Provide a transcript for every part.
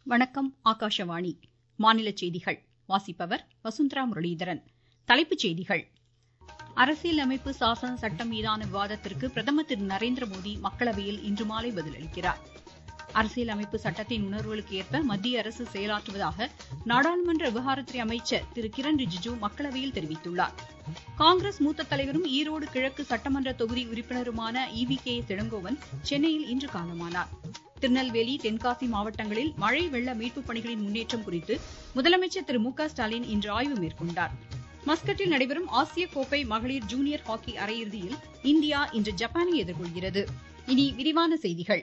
வணக்கம் ஆகாஷவாணி மாநில செய்திகள் வாசிப்பவர் வசுந்தரா முரளிதரன் தலைப்புச் செய்திகள் அரசியலமைப்பு சாசன சட்டம் மீதான விவாதத்திற்கு பிரதமர் திரு நரேந்திர மோடி மக்களவையில் இன்று மாலை பதிலளிக்கிறார் அரசியலமைப்பு சட்டத்தின் உணர்வுகளுக்கு ஏற்ப மத்திய அரசு செயலாற்றுவதாக நாடாளுமன்ற விவகாரத்துறை அமைச்சர் திரு கிரண் ரிஜிஜு மக்களவையில் தெரிவித்துள்ளார் காங்கிரஸ் மூத்த தலைவரும் ஈரோடு கிழக்கு சட்டமன்ற தொகுதி உறுப்பினருமான இவி கே இளங்கோவன் சென்னையில் இன்று காலமானார் திருநெல்வேலி தென்காசி மாவட்டங்களில் மழை வெள்ள மீட்புப் பணிகளின் முன்னேற்றம் குறித்து முதலமைச்சர் திரு மு க ஸ்டாலின் இன்று ஆய்வு மேற்கொண்டார் மஸ்கட்டில் நடைபெறும் ஆசிய கோப்பை மகளிர் ஜூனியர் ஹாக்கி அரையிறுதியில் இந்தியா இன்று ஜப்பானை எதிர்கொள்கிறது இனி விரிவான செய்திகள்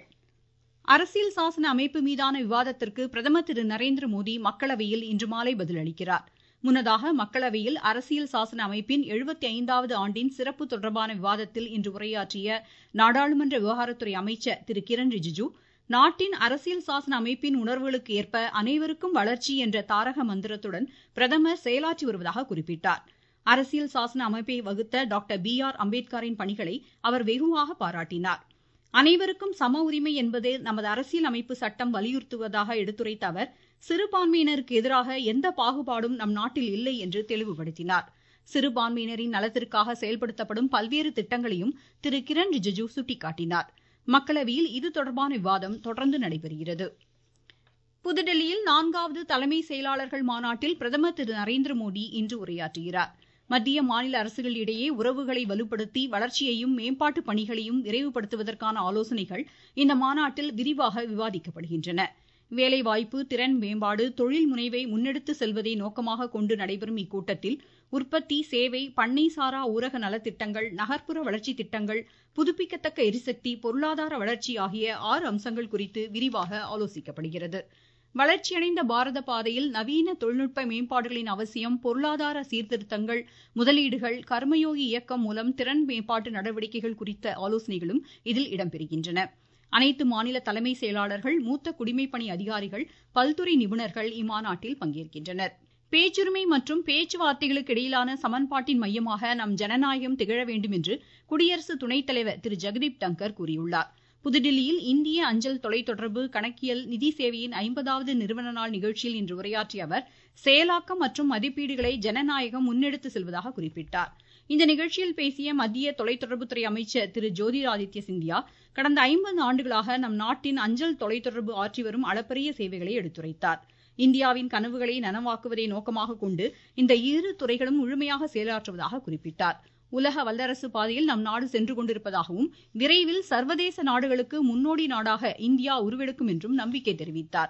அரசியல் சாசன அமைப்பு மீதான விவாதத்திற்கு பிரதமர் திரு நரேந்திர மோடி மக்களவையில் இன்று மாலை பதிலளிக்கிறார் முன்னதாக மக்களவையில் அரசியல் சாசன அமைப்பின் எழுபத்தி ஐந்தாவது ஆண்டின் சிறப்பு தொடர்பான விவாதத்தில் இன்று உரையாற்றிய நாடாளுமன்ற விவகாரத்துறை அமைச்சர் திரு கிரண் ரிஜிஜு நாட்டின் அரசியல் சாசன அமைப்பின் உணர்வுகளுக்கு ஏற்ப அனைவருக்கும் வளர்ச்சி என்ற தாரக மந்திரத்துடன் பிரதமர் செயலாற்றி வருவதாக குறிப்பிட்டார் அரசியல் சாசன அமைப்பை வகுத்த டாக்டர் பி ஆர் அம்பேத்கரின் பணிகளை அவர் வெகுவாக பாராட்டினார் அனைவருக்கும் சம உரிமை என்பது நமது அரசியல் அமைப்பு சட்டம் வலியுறுத்துவதாக எடுத்துரைத்த அவர் சிறுபான்மையினருக்கு எதிராக எந்த பாகுபாடும் நம் நாட்டில் இல்லை என்று தெளிவுபடுத்தினார் சிறுபான்மையினரின் நலத்திற்காக செயல்படுத்தப்படும் பல்வேறு திட்டங்களையும் திரு கிரண் ரிஜிஜு சுட்டிக்காட்டினார் மக்களவையில் இது தொடர்பான விவாதம் தொடர்ந்து நடைபெறுகிறது புதுடெல்லியில் நான்காவது தலைமை செயலாளர்கள் மாநாட்டில் பிரதமர் திரு நரேந்திர மோடி இன்று உரையாற்றுகிறார் மத்திய மாநில அரசுகள் இடையே உறவுகளை வலுப்படுத்தி வளர்ச்சியையும் மேம்பாட்டு பணிகளையும் விரைவுபடுத்துவதற்கான ஆலோசனைகள் இந்த மாநாட்டில் விரிவாக விவாதிக்கப்படுகின்றன வேலைவாய்ப்பு திறன் மேம்பாடு தொழில் முனைவை முன்னெடுத்து செல்வதை நோக்கமாக கொண்டு நடைபெறும் இக்கூட்டத்தில் உற்பத்தி சேவை பண்ணை சாரா ஊரக நலத்திட்டங்கள் நகர்ப்புற வளர்ச்சி திட்டங்கள் புதுப்பிக்கத்தக்க எரிசக்தி பொருளாதார வளர்ச்சி ஆகிய ஆறு அம்சங்கள் குறித்து விரிவாக ஆலோசிக்கப்படுகிறது வளர்ச்சியடைந்த பாரத பாதையில் நவீன தொழில்நுட்ப மேம்பாடுகளின் அவசியம் பொருளாதார சீர்திருத்தங்கள் முதலீடுகள் கர்மயோகி இயக்கம் மூலம் திறன் மேம்பாட்டு நடவடிக்கைகள் குறித்த ஆலோசனைகளும் இதில் இடம்பெறுகின்றன அனைத்து மாநில தலைமை செயலாளர்கள் மூத்த குடிமைப்பணி அதிகாரிகள் பல்துறை நிபுணர்கள் இம்மாநாட்டில் பங்கேற்கின்றனர் பேச்சுரிமை மற்றும் பேச்சுவார்த்தைகளுக்கு இடையிலான சமன்பாட்டின் மையமாக நம் ஜனநாயகம் திகழ வேண்டும் என்று குடியரசு துணைத் தலைவர் திரு ஜெகதீப் டங்கர் கூறியுள்ளார் புதுடில்லியில் இந்திய அஞ்சல் தொலைத்தொடர்பு கணக்கியல் நிதி சேவையின் ஐம்பதாவது நிறுவன நாள் நிகழ்ச்சியில் இன்று உரையாற்றிய அவர் செயலாக்கம் மற்றும் மதிப்பீடுகளை ஜனநாயகம் முன்னெடுத்து செல்வதாக குறிப்பிட்டார் இந்த நிகழ்ச்சியில் பேசிய மத்திய தொலைத்தொடர்புத்துறை அமைச்சர் திரு ஜோதிராதித்ய சிந்தியா கடந்த ஐம்பது ஆண்டுகளாக நம் நாட்டின் அஞ்சல் தொலைத்தொடர்பு ஆற்றி வரும் அளப்பரிய சேவைகளை எடுத்துரைத்தார் இந்தியாவின் கனவுகளை நனவாக்குவதை நோக்கமாக கொண்டு இந்த இரு துறைகளும் முழுமையாக செயலாற்றுவதாக குறிப்பிட்டார் உலக வல்லரசு பாதையில் நம் நாடு சென்று கொண்டிருப்பதாகவும் விரைவில் சர்வதேச நாடுகளுக்கு முன்னோடி நாடாக இந்தியா உருவெடுக்கும் என்றும் நம்பிக்கை தெரிவித்தார்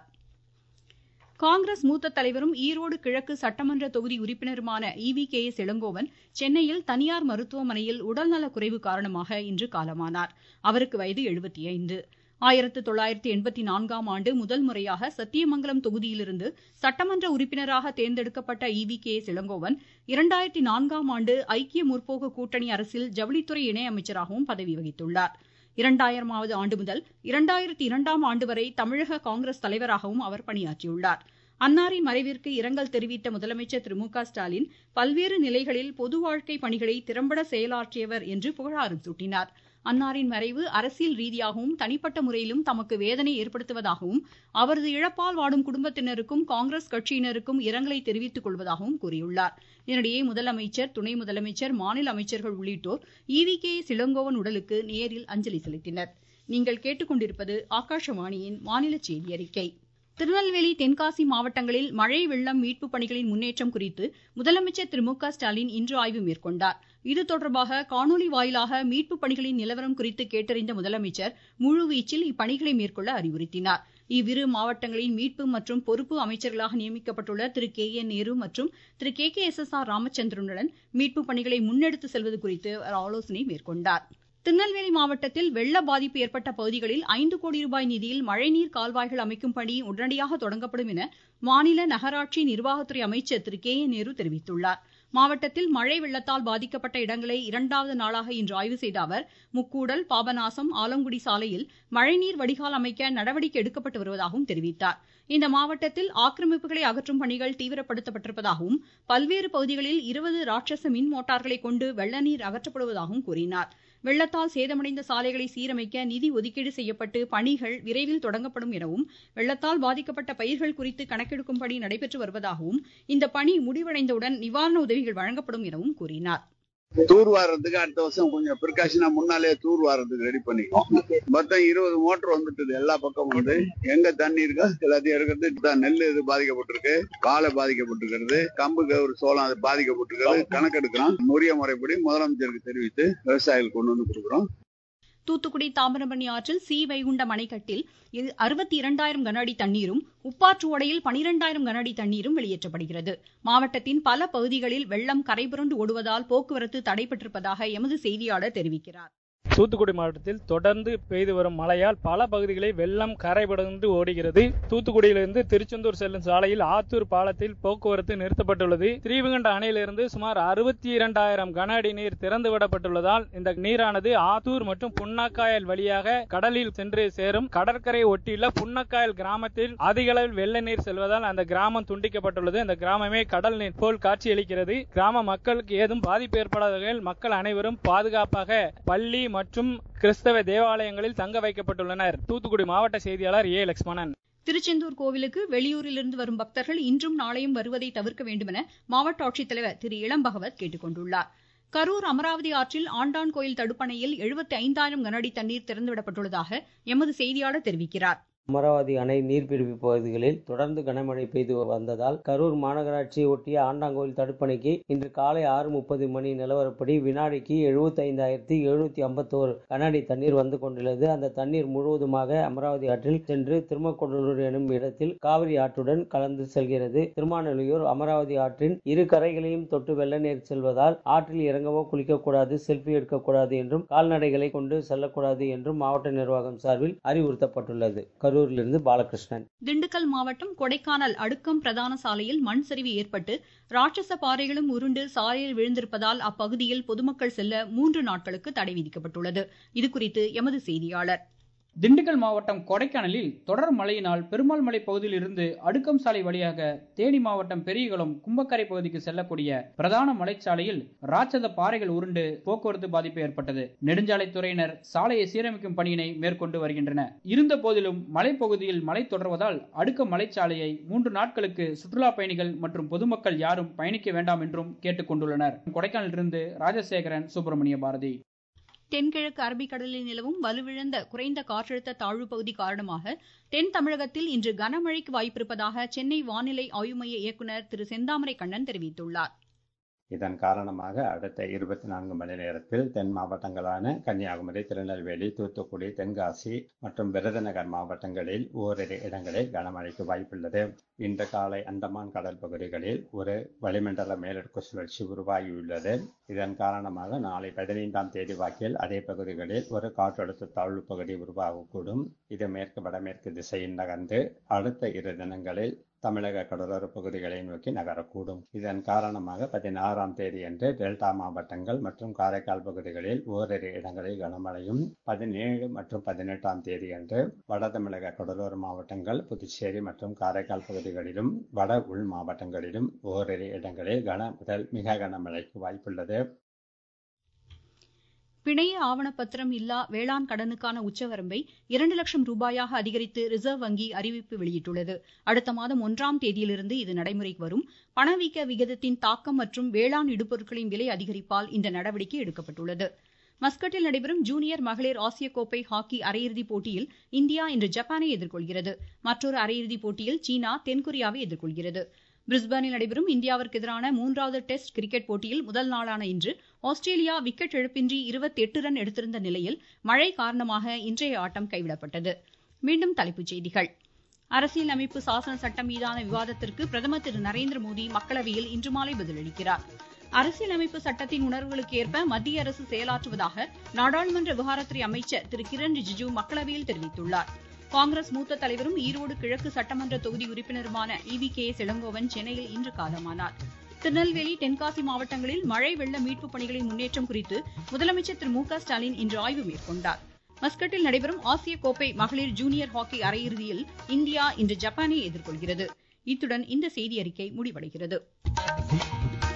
காங்கிரஸ் மூத்த தலைவரும் ஈரோடு கிழக்கு சட்டமன்ற தொகுதி உறுப்பினருமான இவி கே எஸ் இளங்கோவன் சென்னையில் தனியார் மருத்துவமனையில் உடல்நலக் குறைவு காரணமாக இன்று காலமானார் அவருக்கு வயது எழுபத்தி ஐந்து ஆயிரத்து தொள்ளாயிரத்து எண்பத்தி நான்காம் ஆண்டு முதல் முறையாக சத்தியமங்கலம் தொகுதியிலிருந்து சட்டமன்ற உறுப்பினராக தேர்ந்தெடுக்கப்பட்ட இவி கே எஸ் இளங்கோவன் இரண்டாயிரத்தி நான்காம் ஆண்டு ஐக்கிய முற்போக்கு கூட்டணி அரசில் ஜவுளித்துறை இணையமைச்சராகவும் பதவி வகித்துள்ளார் இரண்டாயிரமாவது ஆண்டு முதல் இரண்டாயிரத்தி இரண்டாம் ஆண்டு வரை தமிழக காங்கிரஸ் தலைவராகவும் அவர் பணியாற்றியுள்ளார் அன்னாரின் மறைவிற்கு இரங்கல் தெரிவித்த முதலமைச்சர் திரு மு க ஸ்டாலின் பல்வேறு நிலைகளில் பொது வாழ்க்கை பணிகளை திறம்பட செயலாற்றியவர் என்று புகழாரம் சூட்டினார் அன்னாரின் மறைவு அரசியல் ரீதியாகவும் தனிப்பட்ட முறையிலும் தமக்கு வேதனை ஏற்படுத்துவதாகவும் அவரது இழப்பால் வாடும் குடும்பத்தினருக்கும் காங்கிரஸ் கட்சியினருக்கும் இரங்கலை தெரிவித்துக் கொள்வதாகவும் கூறியுள்ளார் இதனிடையே முதலமைச்சர் துணை முதலமைச்சர் மாநில அமைச்சர்கள் உள்ளிட்டோர் ஈவி கே சிலங்கோவன் உடலுக்கு நேரில் அஞ்சலி செலுத்தினர் நீங்கள் கேட்டுக்கொண்டிருப்பது ஆகாஷவாணியின் மாநில செய்தி அறிக்கை திருநெல்வேலி தென்காசி மாவட்டங்களில் மழை வெள்ளம் மீட்பு பணிகளின் முன்னேற்றம் குறித்து முதலமைச்சர் திரு மு க ஸ்டாலின் இன்று ஆய்வு மேற்கொண்டார் இது தொடர்பாக காணொலி வாயிலாக மீட்பு பணிகளின் நிலவரம் குறித்து கேட்டறிந்த முதலமைச்சர் முழுவீச்சில் இப்பணிகளை மேற்கொள்ள அறிவுறுத்தினார் இவ்விரு மாவட்டங்களின் மீட்பு மற்றும் பொறுப்பு அமைச்சர்களாக நியமிக்கப்பட்டுள்ள திரு கே என் நேரு மற்றும் திரு K K S S R ராமச்சந்திரனுடன் மீட்பு பணிகளை முன்னெடுத்து செல்வது குறித்து ஆலோசனை மேற்கொண்டார் திருநெல்வேலி மாவட்டத்தில் வெள்ள பாதிப்பு ஏற்பட்ட பகுதிகளில் ஐந்து கோடி ரூபாய் நிதியில் மழைநீர் கால்வாய்கள் அமைக்கும் பணி உடனடியாக தொடங்கப்படும் என மாநில நகராட்சி நிர்வாகத்துறை அமைச்சர் திரு கே என் நேரு தெரிவித்துள்ளார் மாவட்டத்தில் மழை வெள்ளத்தால் பாதிக்கப்பட்ட இடங்களை இரண்டாவது நாளாக இன்று ஆய்வு செய்த அவர் முக்கூடல் பாபநாசம் ஆலங்குடி சாலையில் மழைநீர் வடிகால் அமைக்க நடவடிக்கை எடுக்கப்பட்டு வருவதாகவும் தெரிவித்தார் இந்த மாவட்டத்தில் ஆக்கிரமிப்புகளை அகற்றும் பணிகள் தீவிரப்படுத்தப்பட்டிருப்பதாகவும் பல்வேறு பகுதிகளில் இருபது ராட்சச மின் மோட்டார்களை கொண்டு வெள்ள நீர் அகற்றப்படுவதாகவும் கூறினார் வெள்ளத்தால் சேதமடைந்த சாலைகளை சீரமைக்க நிதி ஒதுக்கீடு செய்யப்பட்டு பணிகள் விரைவில் தொடங்கப்படும் எனவும் வெள்ளத்தால் பாதிக்கப்பட்ட பயிர்கள் குறித்து கணக்கெடுக்கும் பணி நடைபெற்று வருவதாகவும் இந்த பணி முடிவடைந்தவுடன் நிவாரண உதவிகள் வழங்கப்படும் எனவும் கூறினார் தூர் வாரத்துக்கு அடுத்த வருஷம் கொஞ்சம் ப்ரிகாஷனா முன்னாலே தூர் வாரத்துக்கு ரெடி பண்ணிக்குவோம் மொத்தம் இருபது மோட்டர் வந்துட்டுது எல்லா பக்கம் வந்து எங்க தண்ணி இருக்கோ எல்லாத்தையும் எடுக்கிறது இப்பதான் நெல் இது பாதிக்கப்பட்டிருக்கு வாழை பாதிக்கப்பட்டிருக்கிறது கம்பு கவுரு சோளம் அது பாதிக்கப்பட்டிருக்கிறது கணக்கெடுக்கிறோம் உரிய முறைப்படி முதலமைச்சருக்கு தெரிவித்து விவசாயிகள் கொண்டு வந்து கொடுக்குறோம் தூத்துக்குடி தாமிரபரணி ஆற்றில் சி வைகுண்ட மணைக்கட்டில் அறுபத்தி இரண்டாயிரம் கன அடி தண்ணீரும் உப்பாற்று ஓடையில் பனிரெண்டாயிரம் கன அடி தண்ணீரும் வெளியேற்றப்படுகிறது மாவட்டத்தின் பல பகுதிகளில் வெள்ளம் கரைபுரண்டு ஓடுவதால் போக்குவரத்து தடைபட்டிருப்பதாக எமது செய்தியாளர் தெரிவிக்கிறார் தூத்துக்குடி மாவட்டத்தில் தொடர்ந்து பெய்து வரும் மழையால் பல பகுதிகளில் வெள்ளம் கரைபடர்ந்து ஓடுகிறது தூத்துக்குடியிலிருந்து திருச்செந்தூர் செல்லும் சாலையில் ஆத்தூர் பாலத்தில் போக்குவரத்து நிறுத்தப்பட்டுள்ளது ஸ்ரீவிகண்ட அணையிலிருந்து சுமார் அறுபத்தி இரண்டாயிரம் கன அடி நீர் திறந்து விடப்பட்டுள்ளதால் இந்த நீரானது ஆத்தூர் மற்றும் புன்னக்காயல் வழியாக கடலில் சென்று சேரும் கடற்கரை ஒட்டியுள்ள புன்னக்காயல் கிராமத்தில் அதிக அளவில் வெள்ள நீர் செல்வதால் அந்த கிராமம் துண்டிக்கப்பட்டுள்ளது அந்த கிராமமே கடல் நீர் போல் காட்சியளிக்கிறது கிராம மக்களுக்கு ஏதும் பாதிப்பு ஏற்படாத வகையில் மக்கள் அனைவரும் பாதுகாப்பாக பள்ளி மற்றும் கிறிஸ்தவ தேவாலயங்களில் தங்க வைக்கப்பட்டுள்ளனர் தூத்துக்குடி மாவட்ட செய்தியாளர் ஏ லட்சுமணன் திருச்செந்தூர் கோவிலுக்கு வெளியூரிலிருந்து வரும் பக்தர்கள் இன்றும் நாளையும் வருவதை தவிர்க்க வேண்டுமென மாவட்ட ஆட்சித்தலைவர் திரு இளம்பகவத் கேட்டுக் கொண்டுள்ளார் கரூர் அமராவதி ஆற்றில் ஆண்டான் கோயில் தடுப்பணையில் எழுபத்தி ஐந்தாயிரம் கனஅடி தண்ணீர் திறந்துவிடப்பட்டுள்ளதாக எமது செய்தியாளர் தெரிவிக்கிறார் அமராவதி அணை நீர்பிடிப்பு பகுதிகளில் தொடர்ந்து கனமழை பெய்து வந்ததால் கரூர் மாநகராட்சியை ஒட்டிய ஆண்டாங்கோயில் தடுப்பணைக்கு இன்று காலை ஆறு முப்பது மணி நிலவரப்படி வினாடிக்கு எழுபத்தி ஐந்தாயிரத்தி எழுநூத்தி ஐம்பத்தோரு கன அடி தண்ணீர் வந்து கொண்டுள்ளது அந்த தண்ணீர் முழுவதுமாக அமராவதி ஆற்றில் சென்று திருமக்கொண்டலூர் எனும் இடத்தில் காவிரி ஆற்றுடன் கலந்து செல்கிறது திருமாநெல்லியூர் அமராவதி ஆற்றின் இரு கரைகளையும் தொட்டு வெள்ள நீர் செல்வதால் ஆற்றில் இறங்கவோ குளிக்கக்கூடாது செல்ஃபி எடுக்கக்கூடாது என்றும் கால்நடைகளை கொண்டு செல்லக்கூடாது என்றும் மாவட்ட நிர்வாகம் சார்பில் அறிவுறுத்தப்பட்டுள்ளது கரூரிலிருந்து பாலகிருஷ்ணன் திண்டுக்கல் மாவட்டம் கொடைக்கானல் அடுக்கம் பிரதான சாலையில் மண் சரிவு ஏற்பட்டு ராட்சச பாறைகளும் உருண்டு சாலையில் விழுந்திருப்பதால் அப்பகுதியில் பொதுமக்கள் செல்ல மூன்று நாட்களுக்கு தடை விதிக்கப்பட்டுள்ளது இதுகுறித்து எமது செய்தியாளர் திண்டுக்கல் மாவட்டம் கொடைக்கானலில் தொடர் மழையினால் பெருமாள் மலை பகுதியில் இருந்து அடுக்கம் சாலை வழியாக தேனி மாவட்டம் பெரியகுளம் கும்பக்கரை பகுதிக்கு செல்லக்கூடிய பிரதான மலைச்சாலையில் ராட்சத பாறைகள் உருண்டு போக்குவரத்து பாதிப்பு ஏற்பட்டது நெடுஞ்சாலைத்துறையினர் சாலையை சீரமைக்கும் பணியினை மேற்கொண்டு வருகின்றன இருந்த போதிலும் மலைப்பகுதியில் மழை தொடர்வதால் அடுக்கம் மலைச்சாலையை மூன்று நாட்களுக்கு சுற்றுலா பயணிகள் மற்றும் பொதுமக்கள் யாரும் பயணிக்க வேண்டாம் என்றும் கேட்டுக் கொண்டுள்ளனர் கொடைக்கானலிலிருந்து ராஜசேகரன் சுப்பிரமணிய பாரதி தென்கிழக்கு அரபிக்கடலில் நிலவும் வலுவிழந்த குறைந்த காற்றழுத்த தாழ்வு பகுதி காரணமாக தென் தமிழகத்தில் இன்று கனமழைக்கு வாய்ப்பிருப்பதாக சென்னை வானிலை ஆய்வு மைய இயக்குநர் திரு செந்தாமரை கண்ணன் தெரிவித்துள்ளார் இதன் காரணமாக அடுத்த இருபத்தி நான்கு மணி நேரத்தில் தென் மாவட்டங்களான கன்னியாகுமரி திருநெல்வேலி தூத்துக்குடி தென்காசி மற்றும் விருதுநகர் மாவட்டங்களில் ஓரிரு இடங்களில் கனமழைக்கு வாய்ப்புள்ளது இன்று காலை அந்தமான் கடல் பகுதிகளில் ஒரு வளிமண்டல மேலடுக்கு சுழற்சி உருவாகியுள்ளது இதன் காரணமாக நாளை பதினைந்தாம் தேதி வாக்கில் அதே பகுதிகளில் ஒரு காற்றழுத்த தாழ்வு பகுதி உருவாகக்கூடும் இது மேற்கு வடமேற்கு திசையில் நகர்ந்து அடுத்த இரு தினங்களில் தமிழக கடலோர பகுதிகளை நோக்கி நகரக்கூடும் இதன் காரணமாக பதினாறாம் தேதியன்று டெல்டா மாவட்டங்கள் மற்றும் காரைக்கால் பகுதிகளில் ஓரிரு இடங்களில் கனமழையும் பதினேழு மற்றும் பதினெட்டாம் தேதியன்று வட தமிழக கடலோர மாவட்டங்கள் புதுச்சேரி மற்றும் காரைக்கால் பகுதிகளிலும் வட உள் மாவட்டங்களிலும் ஓரிரு இடங்களில் கன முதல் மிக கனமழைக்கு வாய்ப்புள்ளது பிணைய ஆவணப்பத்திரம் இல்லா வேளாண் கடனுக்கான உச்சவரம்பை இரண்டு லட்சம் ரூபாயாக அதிகரித்து ரிசர்வ் வங்கி அறிவிப்பு வெளியிட்டுள்ளது அடுத்த மாதம் ஒன்றாம் தேதியிலிருந்து இது நடைமுறைக்கு வரும் பணவீக்க விகிதத்தின் தாக்கம் மற்றும் வேளாண் இடுபொருட்களின் விலை அதிகரிப்பால் இந்த நடவடிக்கை எடுக்கப்பட்டுள்ளது மஸ்கட்டில் நடைபெறும் ஜூனியர் மகளிர் ஆசிய கோப்பை ஹாக்கி அரையிறுதிப் போட்டியில் இந்தியா இன்று ஜப்பானை எதிர்கொள்கிறது மற்றொரு அரையிறுதிப் போட்டியில் சீனா தென்கொரியாவை எதிர்கொள்கிறது பிரிஸ்பேனில் நடைபெறும் இந்தியாவிற்கு எதிரான மூன்றாவது டெஸ்ட் கிரிக்கெட் போட்டியில் முதல் நாளான இன்று ஆஸ்திரேலியா விக்கெட் இழப்பின்றி இருபத்தி எட்டு ரன் எடுத்திருந்த நிலையில் மழை காரணமாக இன்றைய ஆட்டம் கைவிடப்பட்டது மீண்டும் தலைப்புச் செய்திகள் அரசியல் அமைப்பு சாசன சட்டம் மீதான விவாதத்திற்கு பிரதமர் திரு நரேந்திர மோடி மக்களவையில் இன்று மாலை பதிலளிக்கிறார் அரசியலமைப்பு சட்டத்தின் உணர்வுகளுக்கு ஏற்ப மத்திய அரசு செயலாற்றுவதாக நாடாளுமன்ற விவகாரத்துறை அமைச்சர் திரு கிரண் ரிஜிஜு மக்களவையில் தெரிவித்துள்ளார் காங்கிரஸ் மூத்த தலைவரும் ஈரோடு கிழக்கு சட்டமன்ற தொகுதி உறுப்பினருமான இவி கே எஸ் இளங்கோவன் சென்னையில் இன்று காலமானார் திருநெல்வேலி தென்காசி மாவட்டங்களில் மழை வெள்ள மீட்புப் பணிகளின் முன்னேற்றம் குறித்து முதலமைச்சர் திரு மு க ஸ்டாலின் இன்று ஆய்வு மேற்கொண்டார் மஸ்கட்டில் நடைபெறும் ஆசிய கோப்பை மகளிர் ஜூனியர் ஹாக்கி அரையிறுதியில் இந்தியா இன்று ஜப்பானை எதிர்கொள்கிறது இத்துடன் இந்த செய்தி அறிக்கை முடிவடைகிறது